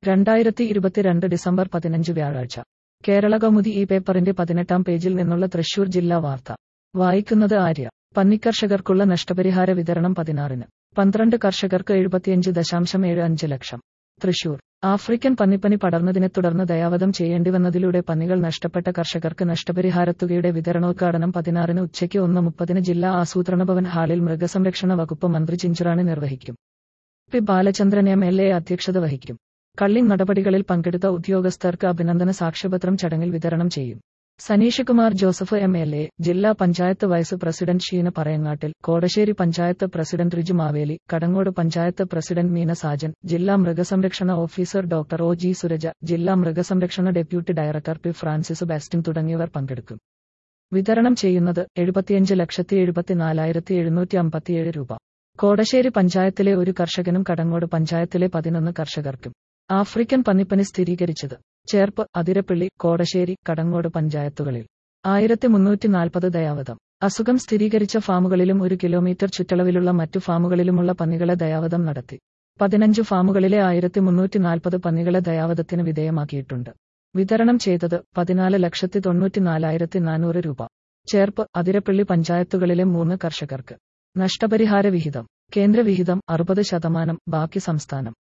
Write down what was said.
രണ്ടായിരത്തി ഇരുപത്തിരണ്ട് ഡിസംബർ പതിനഞ്ച് വ്യാഴാഴ്ച കേരള കൗമുദി ഈ പേപ്പറിന്റെ പതിനെട്ടാം പേജിൽ നിന്നുള്ള തൃശൂർ ജില്ലാ വാർത്ത വായിക്കുന്നത് ആര്യ പന്നിക്കർഷകർക്കുള്ള നഷ്ടപരിഹാര വിതരണം പതിനാറിന് പന്ത്രണ്ട് കർഷകർക്ക് എഴുപത്തിയഞ്ച് ദശാംശം ഏഴ് അഞ്ച് ലക്ഷം തൃശൂർ ആഫ്രിക്കൻ പന്നിപ്പനി പടർന്നതിനെ തുടർന്ന് ദയാവധം ചെയ്യേണ്ടിവന്നതിലൂടെ പന്നികൾ നഷ്ടപ്പെട്ട കർഷകർക്ക് നഷ്ടപരിഹാരത്തുകയുടെ വിതരണോദ്ഘാടനം പതിനാറിന് ഉച്ചയ്ക്ക് ഒന്ന് മുപ്പതിന് ജില്ലാ ആസൂത്രണ ഭവൻ ഹാളിൽ മൃഗസംരക്ഷണ വകുപ്പ് മന്ത്രി ചിഞ്ചുറാണി നിർവഹിക്കും P Balachandran M L A അധ്യക്ഷത വഹിക്കും കള്ളിങ് നടപടികളിൽ പങ്കെടുത്ത ഉദ്യോഗസ്ഥർക്ക് അഭിനന്ദന സാക്ഷ്യപത്രം ചടങ്ങിൽ വിതരണം ചെയ്യും Saneesh Kumar Joseph M L A ജില്ലാ panchayat vice president Sheena Parayangattil Kodassery panchayat president Riju Maveli Kadangode panchayat president Meena Sajan ജില്ലാ മൃഗസംരക്ഷണ officer doctor O G Suraja ജില്ലാ മൃഗസംരക്ഷണ deputy director P Francis Bastin തുടങ്ങിയവർ പങ്കെടുക്കും വിതരണം ചെയ്യുന്നത് എഴുപത്തിയഞ്ച് ലക്ഷത്തി എഴുപത്തിനാലായിരത്തി എഴുന്നൂറ്റി അമ്പത്തിയേഴ് രൂപ കോടശ്ശേരി പഞ്ചായത്തിലെ ഒരു കർഷകനും കടങ്ങോട് പഞ്ചായത്തിലെ പതിനൊന്ന് കർഷകർക്കും ആഫ്രിക്കൻ പന്നിപ്പനി സ്ഥിരീകരിച്ചത് ചേർപ്പ് അതിരപ്പള്ളി കോടശ്ശേരി കടങ്ങോട് പഞ്ചായത്തുകളിൽ ആയിരത്തി മുന്നൂറ്റി നാൽപ്പത് ദയാവധം അസുഖം സ്ഥിരീകരിച്ച ഫാമുകളിലും ഒരു കിലോമീറ്റർ ചുറ്റളവിലുള്ള മറ്റു ഫാമുകളിലുമുള്ള പന്നികളെ ദയാവധം നടത്തി പതിനഞ്ച് ഫാമുകളിലെ ആയിരത്തി മുന്നൂറ്റി നാൽപ്പത് പന്നികളെ ദയാവധത്തിന് വിധേയമാക്കിയിട്ടുണ്ട് വിതരണം ചെയ്തത് പതിനാല് ലക്ഷത്തി തൊണ്ണൂറ്റി നാലായിരത്തി നാനൂറ് രൂപ ചേർപ്പ് അതിരപ്പള്ളി പഞ്ചായത്തുകളിലെ മൂന്ന് കർഷകർക്ക് നഷ്ടപരിഹാര വിഹിതം കേന്ദ്ര വിഹിതം അറുപത് ശതമാനം ബാക്കി സംസ്ഥാനം